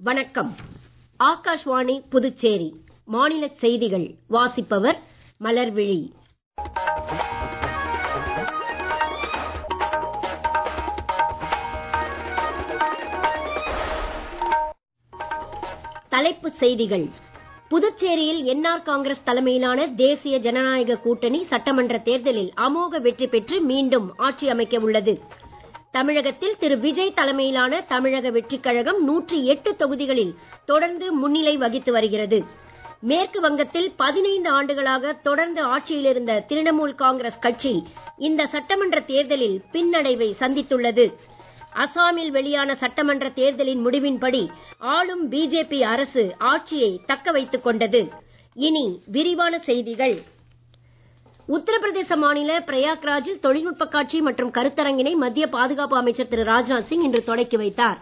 வணக்கம் ஆகாஷ்வாணி புதுச்சேரி மாநில செய்திகள் வாசிப்பவர் மலர்விழி தலைப்புச் செய்திகள் புதுச்சேரியில் என்ஆர் காங்கிரஸ் தலைமையிலான தேசிய ஜனநாயக கூட்டணி சட்டமன்ற தேர்தலில் அமோக வெற்றி பெற்று மீண்டும் ஆட்சி அமைக்க உள்ளது தமிழகத்தில் திரு விஜய் தலைமையிலான தமிழக வெற்றிக் கழகம் நூற்றி எட்டு தொகுதிகளில் தொடர்ந்து முன்னிலை வகித்து வருகிறது மேற்கு வங்கத்தில் பதினைந்து ஆண்டுகளாக தொடர்ந்து ஆட்சியில் இருந்த திரிணாமுல் காங்கிரஸ் கட்சி இந்த சட்டமன்ற தேர்தலில் பின்னடைவை சந்தித்துள்ளது அசாமில் வெளியான சட்டமன்ற தேர்தலின் முடிவின்படி ஆளும் பிஜேபி அரசு ஆட்சியை தக்க வைத்துக் கொண்டது இனி விரிவான செய்திகள் உத்தரப்பிரதேச மாநில பிரயாக்ராஜில் தொழில்நுட்ப காட்சி மற்றும் கருத்தரங்கினை மத்திய பாதுகாப்பு அமைச்சர் திரு ராஜ்நாத் சிங் இன்று தொடக்கி வைத்தார்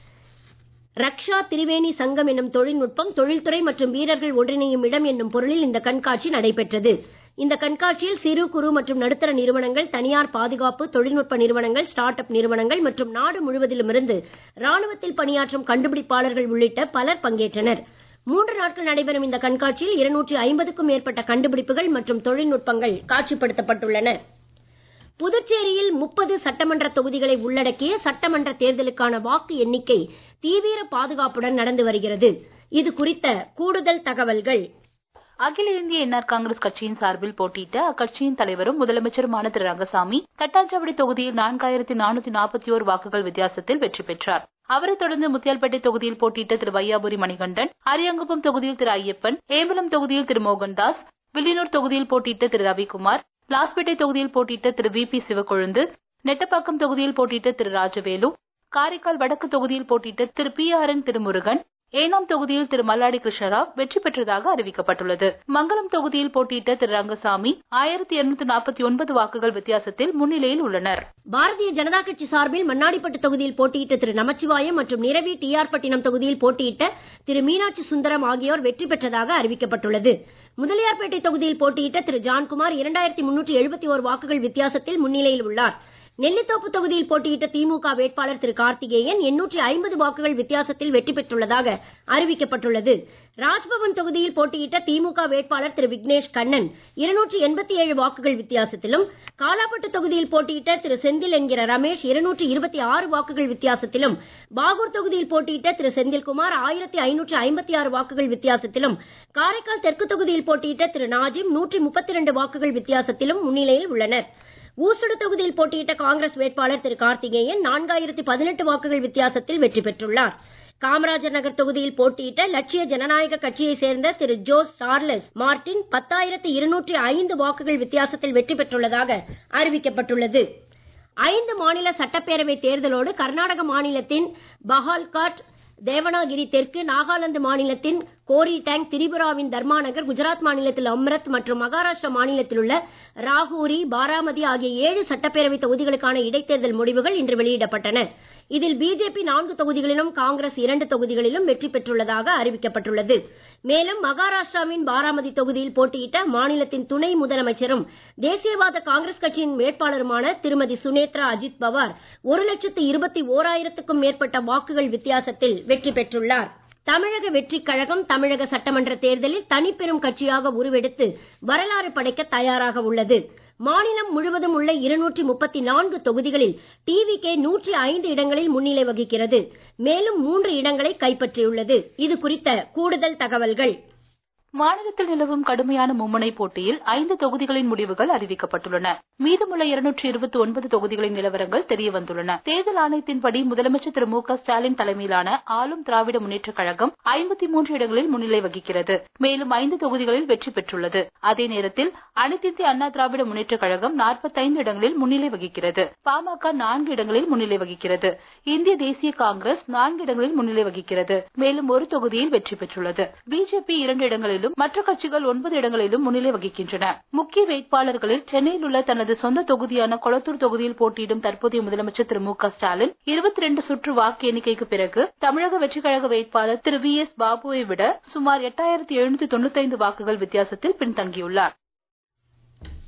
ரக்ஷா திரிவேணி சங்கம் என்னும் தொழில்நுட்பம் தொழில்துறை மற்றும் வீரர்கள் ஒன்றிணையும் இடம் என்னும் பொருளில் இந்த கண்காட்சி நடைபெற்றது இந்த கண்காட்சியில் சிறு குறு மற்றும் நடுத்தர நிறுவனங்கள் தனியார் பாதுகாப்பு தொழில்நுட்ப நிறுவனங்கள் ஸ்டார்ட் அப் நிறுவனங்கள் மற்றும் நாடு முழுவதிலுமிருந்து ராணுவத்தில் பணியாற்றும் கண்டுபிடிப்பாளர்கள் உள்ளிட்ட பலர் பங்கேற்றனர் மூன்று நாட்கள் நடைபெறும் இந்த கண்காட்சியில் இருநூற்றி ஐம்பதுக்கும் மேற்பட்ட கண்டுபிடிப்புகள் மற்றும் தொழில்நுட்பங்கள் காட்சிப்படுத்தப்பட்டுள்ளன புதுச்சேரியில் முப்பது சட்டமன்ற தொகுதிகளை உள்ளடக்கிய சட்டமன்ற தேர்தலுக்கான வாக்கு எண்ணிக்கை தீவிர பாதுகாப்புடன் நடந்து வருகிறது இது குறித்த கூடுதல் தகவல்கள் அகில இந்திய என்ஆர் காங்கிரஸ் கட்சியின் சார்பில் போட்டியிட்ட அக்கட்சியின் தலைவரும் முதலமைச்சருமான திரு ரங்கசாமி தட்டாஞ்சாவடி தொகுதியில் நான்காயிரத்தி நானூத்தி நாற்பத்தி ஓரு வாக்குகள் வித்தியாசத்தில் வெற்றி பெற்றார் அவரைத் தொடர்ந்து முத்தியால்பேட்டை தொகுதியில் போட்டியிட்ட திரு வையாபுரி மணிகண்டன் அரியாங்குப்பம் தொகுதியில் திரு ஐயப்பன் ஏம்பலம் தொகுதியில் திரு மோகன்தாஸ் வில்லியனூர் தொகுதியில் போட்டியிட்ட திரு ரவிக்குமார் லாஸ்பேட்டை தொகுதியில் போட்டியிட்ட திரு வி பி சிவக்கொழுந்து நெட்டப்பாக்கம் தொகுதியில் போட்டியிட்ட திரு ராஜவேலு காரைக்கால் வடக்கு தொகுதியில் போட்டியிட்ட Thiru P R N Thirumurugan Yanam தொகுதியில் திரு மல்லாடி கிருஷ்ணராவ் வெற்றி பெற்றதாக அறிவிக்கப்பட்டுள்ளது மங்கலம் தொகுதியில் போட்டியிட்ட திரு ரங்கசாமி ஆயிரத்தி இருநூத்தி நாற்பத்தி ஒன்பது வாக்குகள் வித்தியாசத்தில் முன்னிலையில் உள்ளனர் பாரதிய ஜனதா கட்சி சார்பில் மண்ணாடிப்பட்டு தொகுதியில் போட்டியிட்ட திரு நமச்சிவாயம் மற்றும் நிரவி டி ஆர் பட்டினம் தொகுதியில் போட்டியிட்ட திரு மீனாட்சி சுந்தரம் ஆகியோர் வெற்றி பெற்றதாக அறிவிக்கப்பட்டுள்ளது முதலியார்பேட்டை தொகுதியில் போட்டியிட்ட திரு ஜான்குமார் இரண்டாயிரத்தி முன்னூற்றி எழுபத்தி ஓரு வாக்குகள் வித்தியாசத்தில் முன்னிலையில் உள்ளார் நெல்லித்தோப்பு தொகுதியில் போட்டியிட்ட திமுக வேட்பாளர் திரு கார்த்திகேயன் எண்ணூற்றி ஐம்பது வாக்குகள் வித்தியாசத்தில் வெற்றி பெற்றுள்ளதாக அறிவிக்கப்பட்டுள்ளது ராஜ்பவன் தொகுதியில் போட்டியிட்ட திமுக வேட்பாளர் திரு விக்னேஷ் கண்ணன் இருநூற்றி எண்பத்தி ஏழு வாக்குகள் வித்தியாசத்திலும் காலாப்பட்டு தொகுதியில் போட்டியிட்ட திரு செந்தில் என்கிற ரமேஷ் இருநூற்றி இருபத்தி ஆறு வாக்குகள் வித்தியாசத்திலும் பாகூர் தொகுதியில் போட்டியிட்ட திரு செந்தில்குமார் ஆயிரத்தி ஐநூற்றி ஐம்பத்தி ஆறு வாக்குகள் வித்தியாசத்திலும் காரைக்கால் தெற்கு தொகுதியில் போட்டியிட்ட திரு நாஜிம் நூற்றி முப்பத்தி இரண்டு வாக்குகள் வித்தியாசத்திலும் முன்னிலையில் உள்ளனர் ஊசுடு தொகுதியில் போட்டியிட்ட காங்கிரஸ் வேட்பாளர் திரு கார்த்திகேயன் நான்காயிரத்தி பதினெட்டு வாக்குகள் வித்தியாசத்தில் வெற்றி பெற்றுள்ளார் காமராஜர் நகர் தொகுதியில் போட்டியிட்ட லட்சிய ஜனநாயக கட்சியைச் சேர்ந்த திரு ஜோஸ் சார்லஸ் மார்டின் பத்தாயிரத்தி இருநூற்றி ஐந்து வாக்குகள் வித்தியாசத்தில் வெற்றி பெற்றுள்ளதாக அறிவிக்கப்பட்டுள்ளது ஐந்து மாநில சட்டப்பேரவை தேர்தலோடு கர்நாடக மாநிலத்தின் பஹால்காட் தேவனாகிரி தெற்கு நாகாலாந்து மாநிலத்தின் கோரி டேங் திரிபுராவின் தர்மாநகர் குஜராத் மாநிலத்தில் அம்ரத் மற்றும் மகாராஷ்டிரா மாநிலத்தில் உள்ள ராகூரி பாராமதி ஆகிய ஏழு சட்டப்பேரவை தொகுதிகளுக்கான இடைத்தேர்தல் முடிவுகள் இன்று வெளியிடப்பட்டன இதில் பிஜேபி நான்கு தொகுதிகளிலும் காங்கிரஸ் இரண்டு தொகுதிகளிலும் வெற்றி பெற்றுள்ளதாக அறிவிக்கப்பட்டுள்ளது மேலும் மகாராஷ்டிராவின் பாராமதி தொகுதியில் போட்டியிட்ட மாநிலத்தின் துணை முதலமைச்சரும் தேசியவாத காங்கிரஸ் கட்சியின் வேட்பாளருமான திருமதி சுனேத்ரா அஜித் பவார் ஒரு லட்சத்து இருபத்தி ஓராயிரத்துக்கும் மேற்பட்ட வாக்குகள் வித்தியாசத்தில் வெற்றி பெற்றுள்ளார் தமிழக வெற்றிக் கழகம் தமிழக சட்டமன்ற தேர்தலில் தனிப்பெரும் கட்சியாக உருவெடுத்து வரலாறு படைக்க தயாராக உள்ளது மாநிலம் முழுவதும் உள்ள இருநூற்றி முப்பத்தி நான்கு தொகுதிகளில் டிவிகே நூற்றி ஐந்து இடங்களில் முன்னிலை வகிக்கிறது மேலும் மூன்று இடங்களை கைப்பற்றியுள்ளது இது குறித்த கூடுதல் தகவல்கள் மாநிலத்தில் நிலவும் கடுமையான மும்முனை போட்டியில் ஐந்து தொகுதிகளின் முடிவுகள் அறிவிக்கப்பட்டுள்ளன மீதமுள்ள இருநூற்றி இருபத்தி ஒன்பது தொகுதிகளின் நிலவரங்கள் தெரியவந்துள்ளன தேர்தல் ஆணையத்தின்படி முதலமைச்சர் திரு மு க ஸ்டாலின் தலைமையிலான ஆளும் திராவிட முன்னேற்றக் கழகம் ஐம்பத்தி மூன்று இடங்களில் முன்னிலை வகிக்கிறது மேலும் ஐந்து தொகுதிகளில் வெற்றி பெற்றுள்ளது அதே நேரத்தில் அனைத்திந்திய அண்ணா திராவிட முன்னேற்றக் கழகம் நாற்பத்தைந்து இடங்களில் முன்னிலை வகிக்கிறது பாமக நான்கு இடங்களில் முன்னிலை வகிக்கிறது இந்திய தேசிய காங்கிரஸ் நான்கு இடங்களில் முன்னிலை வகிக்கிறது மேலும் ஒரு தொகுதியில் வெற்றி பெற்றுள்ளது பிஜேபி இரண்டு இடங்களில் இடங்களிலும் மற்ற கட்சிகள் ஒன்பது இடங்களிலும் முன்னிலை வகிக்கின்றன முக்கிய வேட்பாளர்களில் சென்னையில் உள்ள தனது சொந்த தொகுதியான கொளத்தூர் தொகுதியில் போட்டியிடும் தற்போதைய முதலமைச்சர் திரு மு க ஸ்டாலின் இருபத்தி ரெண்டு சுற்று வாக்கு எண்ணிக்கைக்கு பிறகு தமிழக வெற்றிக் கழக வேட்பாளர் திரு வி எஸ் பாபுவை விட சுமார் எட்டாயிரத்தி எழுநூத்தி தொண்ணூத்தி ஐந்து வாக்குகள் வித்தியாசத்தில் பின்தங்கியுள்ளார்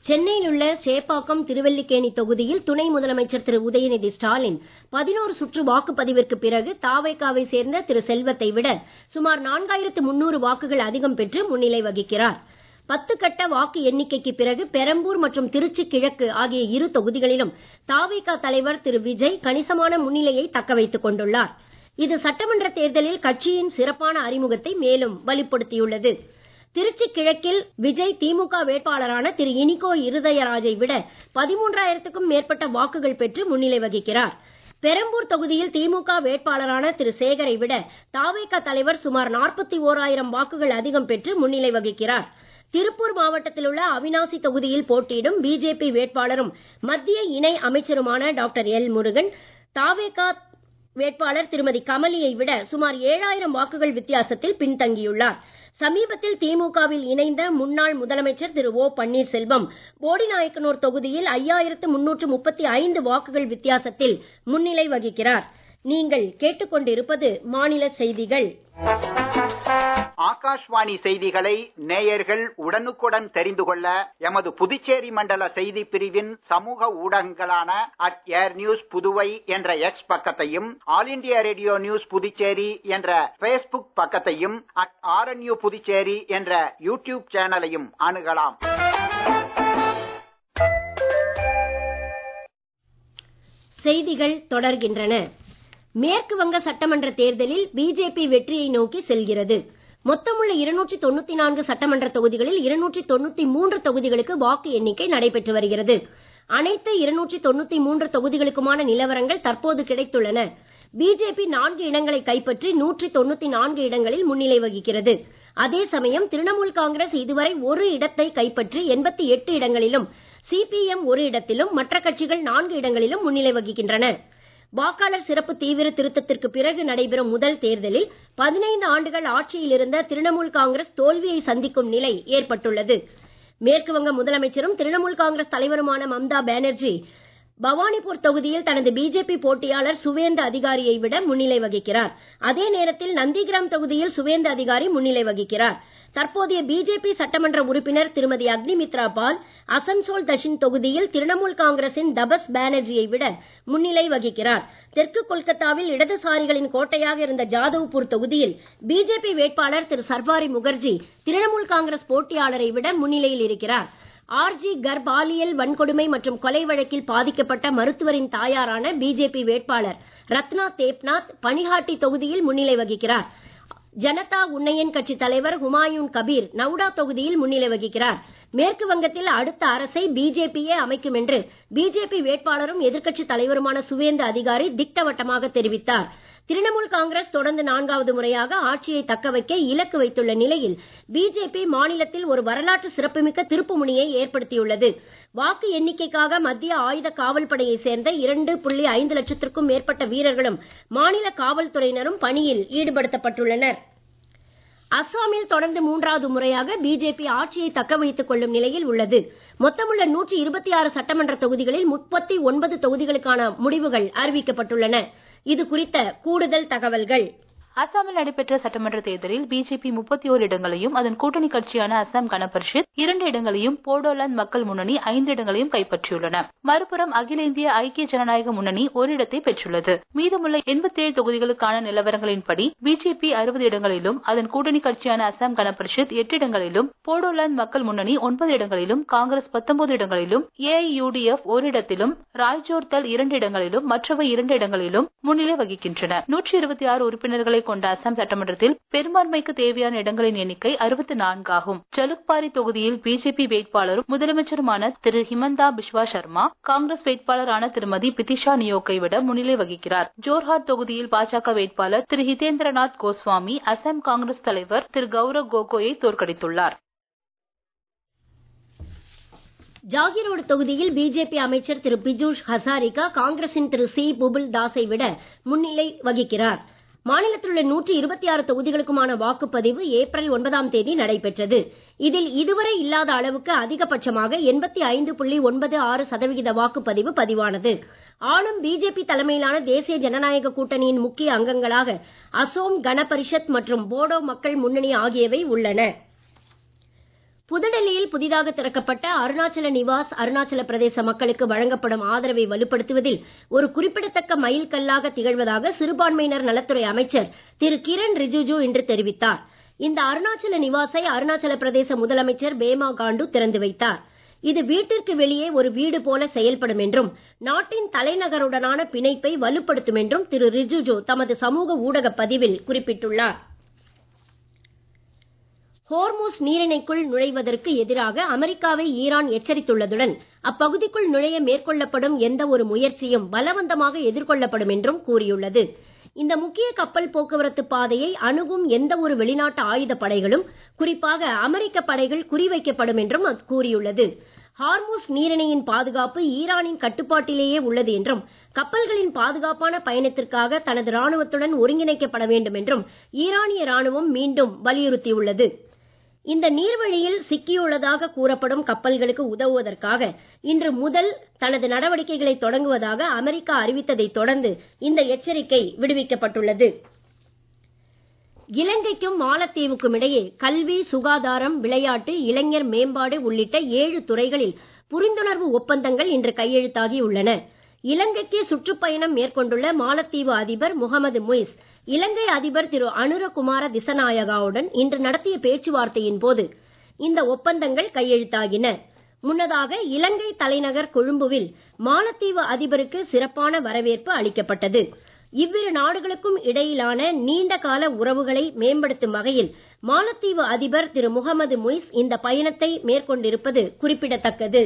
சென்னையில் உள்ள சேப்பாக்கம் திருவல்லிக்கேணி தொகுதியில் துணை முதலமைச்சர் திரு உதயநிதி ஸ்டாலின் பதினோரு சுற்று வாக்குப்பதிவிற்கு பிறகு தாவைக்காவை சேர்ந்த திரு செல்வத்தை விட சுமார் நான்காயிரத்து முன்னூறு வாக்குகள் அதிகம் பெற்று முன்னிலை வகிக்கிறார் பத்து கட்ட வாக்கு எண்ணிக்கைக்கு பிறகு பெரம்பூர் மற்றும் திருச்சி கிழக்கு ஆகிய இரு தொகுதிகளிலும் தாவைக்கா தலைவர் திரு விஜய் கணிசமான முன்னிலையை தக்க வைத்துக் கொண்டுள்ளார் இது சட்டமன்ற தேர்தலில் கட்சியின் சிறப்பான அறிமுகத்தை மேலும் வலுப்படுத்தியுள்ளது திருச்சி கிழக்கில் விஜய் திமுக வேட்பாளரான திரு இனிகோ இருதயராஜை விட பதிமூன்றாயிரத்துக்கும் மேற்பட்ட வாக்குகள் பெற்று முன்னிலை வகிக்கிறார் பெரம்பூர் தொகுதியில் திமுக வேட்பாளரான திரு சேகரை விட தாவேக தலைவர் சுமார் நாற்பத்தி ஓராயிரம் வாக்குகள் அதிகம் பெற்று முன்னிலை வகிக்கிறார் திருப்பூர் மாவட்டத்தில் உள்ள அவினாசி தொகுதியில் போட்டியிடும் பிஜேபி வேட்பாளரும் மத்திய இணை அமைச்சருமான டாக்டர் எல் முருகன் தாவேகா வேட்பாளர் திருமதி கமலியை விட சுமார் ஏழாயிரம் வாக்குகள் வித்தியாசத்தில் பின்தங்கியுள்ளார் சமீபத்தில் திமுகவில் இணைந்த முன்னாள் முதலமைச்சர் திரு ஓ பன்னீர்செல்வம் போடிநாயக்கனூர் தொகுதியில் ஐயாயிரத்து முன்னூற்று முப்பத்தி ஐந்து வாக்குகள் வித்தியாசத்தில் முன்னிலை வகிக்கிறார் நீங்கள் கேட்டுக்கொண்டிருப்பது மாநில செய்திகள் ஆகாஷ்வாணி செய்திகளை நேயர்கள் உடனுக்குடன் தெரிந்து கொள்ள எமது புதுச்சேரி மண்டல செய்தி பிரிவின் சமூக ஊடகங்களான அட் ஏர் நியூஸ் புதுவை என்ற எக்ஸ் பக்கத்தையும் all India radio news Puducherry என்ற பேஸ்புக் பக்கத்தையும் அட் ஆர்என்யூ புதுச்சேரி என்ற யூடியூப் சேனலையும் அணுகலாம் செய்திகள் தொடர்கின்றன மேற்கு வங்க சட்டமன்ற தேர்தலில் பிஜேபி வெற்றியை நோக்கி செல்கிறது மொத்தமுள்ள இருநூற்றி தொண்ணூத்தி நான்கு சட்டமன்ற தொகுதிகளில் இருநூற்றி தொண்ணூத்தி மூன்று தொகுதிகளுக்கு வாக்கு எண்ணிக்கை நடைபெற்று வருகிறது அனைத்து இருநூற்றி தொண்ணூத்தி மூன்று தொகுதிகளுக்குமான நிலவரங்கள் தற்போது கிடைத்துள்ளன பிஜேபி நான்கு இடங்களை கைப்பற்றி நூற்றி தொண்ணூத்தி நான்கு இடங்களில் முன்னிலை வகிக்கிறது அதே சமயம் திரிணாமுல் காங்கிரஸ் இதுவரை ஒரு இடத்தை கைப்பற்றி எண்பத்தி எட்டு இடங்களிலும் சிபிஎம் ஒரு இடத்திலும் மற்ற கட்சிகள் நான்கு இடங்களிலும் முன்னிலை வகிக்கின்றன வாக்காளர் சிறப்பு தீவிர திருத்தத்திற்கு பிறகு நடைபெறும் முதல் தேர்தலில் பதினைந்து ஆண்டுகள் ஆட்சியில் இருந்த திரிணாமுல் காங்கிரஸ் தோல்வியை சந்திக்கும் நிலை ஏற்பட்டுள்ளது மேற்கு வங்க முதலமைச்சரும் திரிணாமுல் காங்கிரஸ் தலைவருமான மம்தா பானர்ஜி பவானிபூர் தொகுதியில் தனது பிஜேபி போட்டியாளர் சுவேந்த அதிகாரியை விட முன்னிலை வகிக்கிறார் அதே நேரத்தில் நந்திகிராம் தொகுதியில் சுவேந்த அதிகாரி முன்னிலை வகிக்கிறார் தற்போதைய பிஜேபி சட்டமன்ற உறுப்பினர் திருமதி அக்னிமித்ரா பால் அசன்சோல் தஷின் தொகுதியில் திரிணாமுல் காங்கிரசின் தபஸ் பானர்ஜியை விட முன்னிலை வகிக்கிறார் தெற்கு கொல்கத்தாவில் இடதுசாரிகளின் கோட்டையாக இருந்த ஜாதவ்பூர் தொகுதியில் பிஜேபி வேட்பாளர் திரு சர்பாரி முகர்ஜி திரிணாமுல் காங்கிரஸ் போட்டியாளரை விட முன்னிலையில் இருக்கிறார் ஆர்ஜி கர் பாலியல் வன்கொடுமை மற்றும் கொலை வழக்கில் பாதிக்கப்பட்ட மருத்துவரின் தாயாரான பிஜேபி வேட்பாளர் ரத்னா தேப்நாத் பனிஹாட்டி தொகுதியில் முன்னிலை வகிக்கிறார் ஜனதா உன்னயன் கட்சி தலைவர் ஹுமாயூன் கபீர் நவுடா தொகுதியில் முன்னிலை வகிக்கிறார் மேற்கு வங்கத்தில் அடுத்த அரசை பிஜேபியே அமைக்கும் என்று பிஜேபி வேட்பாளரும் எதிர்க்கட்சி தலைவருமான சுவேந்த அதிகாரி திட்டவட்டமாக தெரிவித்தார் திரிணாமுல் காங்கிரஸ் தொடர்ந்து நான்காவது முறையாக ஆட்சியை தக்க வைக்க இலக்கு வைத்துள்ள நிலையில் பிஜேபி மாநிலத்தில் ஒரு வரலாற்று சிறப்புமிக்க திருப்புமுனையை ஏற்படுத்தியுள்ளது வாக்கு எண்ணிக்கைக்காக மத்திய ஆயுத காவல் படையை சேர்ந்த இரண்டு புள்ளி ஐந்து லட்சத்திற்கும் மேற்பட்ட வீரர்களும் மாநில காவல்துறையினரும் பணியில் ஈடுபடுத்தப்பட்டுள்ளனர் அஸ்ஸாமில் தொடர்ந்து மூன்றாவது முறையாக பிஜேபி ஆட்சியை தக்க வைத்துக் கொள்ளும் நிலையில் உள்ளது மொத்தமுள்ள நூற்றி இருபத்தி ஆறு சட்டமன்ற தொகுதிகளில் முப்பத்தி ஒன்பது தொகுதிகளுக்கான முடிவுகள் அறிவிக்கப்பட்டுள்ளன இது குறித்த கூடுதல் தகவல்கள் அசாமில் நடைபெற்ற சட்டமன்ற தேர்தலில் பிஜேபி முப்பத்தி ஓரு இடங்களையும் அதன் கூட்டணி கட்சியான அசாம் கனபரிஷத் இரண்டு இடங்களையும் போடோலாந்து மக்கள் முன்னணி ஐந்து இடங்களையும் கைப்பற்றியுள்ளன மறுபுறம் அகில இந்திய ஐக்கிய ஜனநாயக முன்னணி ஒரு இடத்தை பெற்றுள்ளது மீதமுள்ள எண்பத்தி ஏழு தொகுதிகளுக்கான நிலவரங்களின்படி பிஜேபி அறுபது இடங்களிலும் அதன் கூட்டணி கட்சியான அசாம் கனபரிஷத் எட்டு இடங்களிலும் போடோலாந்து மக்கள் முன்னணி ஒன்பது இடங்களிலும் காங்கிரஸ் பத்தொன்பது இடங்களிலும் ஏஐயுடிஎஃப் ஒரு இடத்திலும் ராய்ஜோர் தல் இரண்டு இடங்களிலும் மற்றவை இரண்டு இடங்களிலும் முன்னிலை வகிக்கின்றன நூற்றி இருபத்தி ஆறு உறுப்பினர்களை கொண்ட அசாம் சட்டமன்றத்தில் பெரும்பான்மைக்கு தேவையான இடங்களின் எண்ணிக்கை அறுபத்தி நான்காகும் ஜலுக்பாரி தொகுதியில் பிஜேபி வேட்பாளரும் முதலமைச்சருமான திரு ஹிமந்தா பிஸ்வா சர்மா காங்கிரஸ் வேட்பாளரான திருமதி பிதிஷா நியோக்கை விட முன்னிலை வகிக்கிறார் ஜோர்ஹாட் தொகுதியில் பாஜக வேட்பாளர் திரு ஹிதேந்திரநாத் கோஸ்வாமி அசாம் காங்கிரஸ் தலைவர் திரு கௌரவ் கோகோயை தோற்கடித்துள்ளார் ஜாகிரோடு தொகுதியில் பிஜேபி அமைச்சர் திரு பிஜூஷ் ஹசாரிகா காங்கிரசின் திரு சி புபுல் தாஸை விட முன்னிலை வகிக்கிறார் மாநிலத்தில் உள்ள நூற்றி இருபத்தி ஆறு தொகுதிகளுக்குமான வாக்குப்பதிவு ஏப்ரல் ஒன்பதாம் தேதி நடைபெற்றது இதில் இதுவரை இல்லாத அளவுக்கு அதிகபட்சமாக எண்பத்தி ஐந்து புள்ளி ஒன்பது ஆறு சதவிகித வாக்குப்பதிவு பதிவானது ஆளும் பிஜேபி தலைமையிலான தேசிய ஜனநாயக கூட்டணியின் முக்கிய அங்கங்களாக அசோம் கணபரிஷத் மற்றும் போடோ மக்கள் முன்னணி ஆகியவை உள்ளன புதுடெல்லியில் புதிதாக திறக்கப்பட்ட அருணாச்சல நிவாஸ் அருணாச்சல பிரதேச மக்களுக்கு வழங்கப்படும் ஆதரவை வலுப்படுத்துவதில் ஒரு குறிப்பிடத்தக்க மைல்கல்லாக திகழ்வதாக சிறுபான்மையினர் நலத்துறை அமைச்சர் திரு கிரண் ரிஜிஜு இன்று தெரிவித்தார் இந்த அருணாச்சல நிவாஸை அருணாச்சல பிரதேச முதலமைச்சர் பேமா காண்டு திறந்து வைத்தார் இது வீட்டிற்கு வெளியே ஒரு வீடு போல செயல்படும் என்றும் நாட்டின் தலைநகருடனான பிணைப்பை வலுப்படுத்தும் என்றும் திரு ரிஜிஜு தமது சமூக ஊடக பதிவில் குறிப்பிட்டுள்ளார் ஹோர்மூஸ் நீரிணைக்குள் நுழைவதற்கு எதிராக அமெரிக்காவை ஈரான் எச்சரித்துள்ளதுடன் அப்பகுதிக்குள் நுழைய மேற்கொள்ளப்படும் எந்த ஒரு முயற்சியும் பலவந்தமாக எதிர்கொள்ளப்படும் என்றும் கூறியுள்ளது இந்த முக்கிய கப்பல் போக்குவரத்து பாதையை அணுகும் எந்த ஒரு வெளிநாட்டு ஆயுத படைகளும் குறிப்பாக அமெரிக்க படைகள் குறிவைக்கப்படும் என்றும் அது கூறியுள்ளது ஹார்மூஸ் நீரிணையின் பாதுகாப்பு ஈரானின் கட்டுப்பாட்டிலேயே உள்ளது என்றும் கப்பல்களின் பாதுகாப்பான பயணத்திற்காக தனது ராணுவத்துடன் ஒருங்கிணைக்கப்பட வேண்டும் என்றும் ஈரானிய ராணுவம் மீண்டும் வலியுறுத்தியுள்ளது இந்த நீர்வழியில் சிக்கியுள்ளதாக கூறப்படும் கப்பல்களுக்கு உதவுவதற்காக இன்று முதல் தனது நடவடிக்கைகளை தொடங்குவதாக அமெரிக்கா அறிவித்ததை தொடர்ந்து இந்த எச்சரிக்கை விடுவிக்கப்பட்டுள்ளது இலங்கைக்கும் மாலத்தீவுக்கும் இடையே கல்வி சுகாதாரம் விளையாட்டு இளைஞர் மேம்பாடு உள்ளிட்ட ஏழு துறைகளில் புரிந்துணர்வு ஒப்பந்தங்கள் இன்று கையெழுத்தாகி உள்ளன இலங்கைக்கு சுற்றுப்பயணம் மேற்கொண்டுள்ள மாலத்தீவு அதிபர் முகமது முயிஸ் இலங்கை அதிபர் திரு அனுரகுமார திசநாயகாவுடன் இன்று நடத்திய பேச்சுவார்த்தையின் போது இந்த ஒப்பந்தங்கள் கையெழுத்தாகின முன்னதாக இலங்கை தலைநகர் கொழும்புவில் மாலத்தீவு அதிபருக்கு சிறப்பான வரவேற்பு அளிக்கப்பட்டது இவ்விரு நாடுகளுக்கும் இடையிலான நீண்ட கால உறவுகளை மேம்படுத்தும் வகையில் மாலத்தீவு அதிபர் திரு முகமது முயிஸ் இந்த பயணத்தை மேற்கொண்டிருப்பது குறிப்பிடத்தக்கது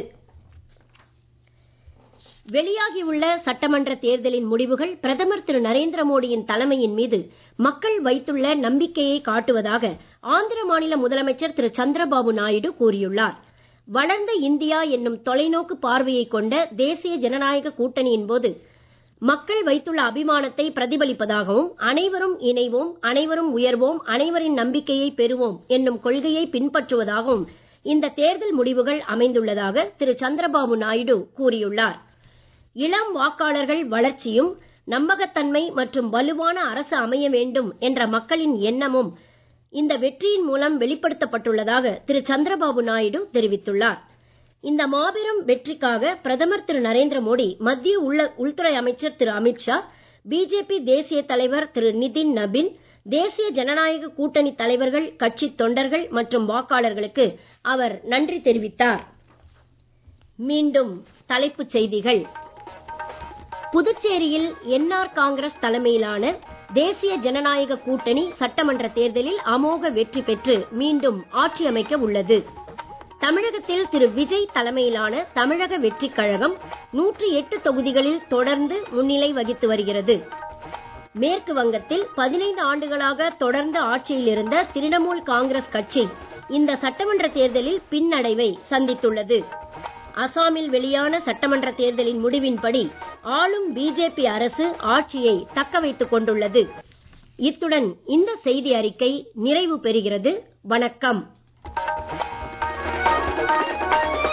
வெளியாகியுள்ள சட்டமன்ற தேர்தலின் முடிவுகள் பிரதமர் திரு நரேந்திர மோடியின் தலைமையின் மீது மக்கள் வைத்துள்ள நம்பிக்கையை காட்டுவதாக ஆந்திர மாநில முதலமைச்சர் திரு சந்திரபாபு நாயுடு கூறியுள்ளார் வளர்ந்த இந்தியா என்னும் தொலைநோக்கு பார்வையை கொண்ட தேசிய ஜனநாயக கூட்டணியின் போது மக்கள் வைத்துள்ள அபிமானத்தை பிரதிபலிப்பதாகவும் அனைவரும் இணைவோம் அனைவரும் உயர்வோம் அனைவரின் நம்பிக்கையை பெறுவோம் என்னும் கொள்கையை பின்பற்றுவதாகவும் இந்த தேர்தல் முடிவுகள் அமைந்துள்ளதாக திரு சந்திரபாபு நாயுடு கூறியுள்ளார் இளம் வாக்காளர்கள் வளர்ச்சியும் நம்பகத்தன்மை மற்றும் வலுவான அரசு அமைய வேண்டும் என்ற மக்களின் எண்ணமும் இந்த வெற்றியின் மூலம் வெளிப்படுத்தப்பட்டுள்ளதாக திரு சந்திரபாபு நாயுடு தெரிவித்துள்ளார் இந்த மாபெரும் வெற்றிக்காக பிரதமர் திரு நரேந்திர மோடி மத்திய உள்ள உள்துறை அமைச்சர் திரு அமித்ஷா பிஜேபி தேசிய தலைவர் திரு நிதின் நபின் தேசிய ஜனநாயக கூட்டணி தலைவர்கள் கட்சி தொண்டர்கள் மற்றும் வாக்காளர்களுக்கு அவர் நன்றி தெரிவித்தார் மீண்டும் தலைப்புச் செய்திகள் புதுச்சேரியில் என்ஆர் காங்கிரஸ் தலைமையிலான தேசிய ஜனநாயக கூட்டணி சட்டமன்ற தேர்தலில் அமோக வெற்றி பெற்று மீண்டும் ஆட்சி அமைக்க உள்ளது தமிழகத்தில் திரு விஜய் தலைமையிலான தமிழக வெற்றிக் கழகம் நூற்றி எட்டு தொகுதிகளில் தொடர்ந்து முன்னிலை வகித்து வருகிறது மேற்கு வங்கத்தில் பதினைந்து ஆண்டுகளாக தொடர்ந்து ஆட்சியில் இருந்த திரிணாமுல் காங்கிரஸ் கட்சி இந்த சட்டமன்ற தேர்தலில் பின்னடைவை சந்தித்துள்ளது அசாமில் வெளியான சட்டமன்ற தேர்தலின் முடிவின்படி ஆளும் பிஜேபி அரசு ஆட்சியை தக்க வைத்துக் கொண்டுள்ளது இத்துடன் இந்த செய்தி அறிக்கை நிறைவு பெறுகிறது வணக்கம்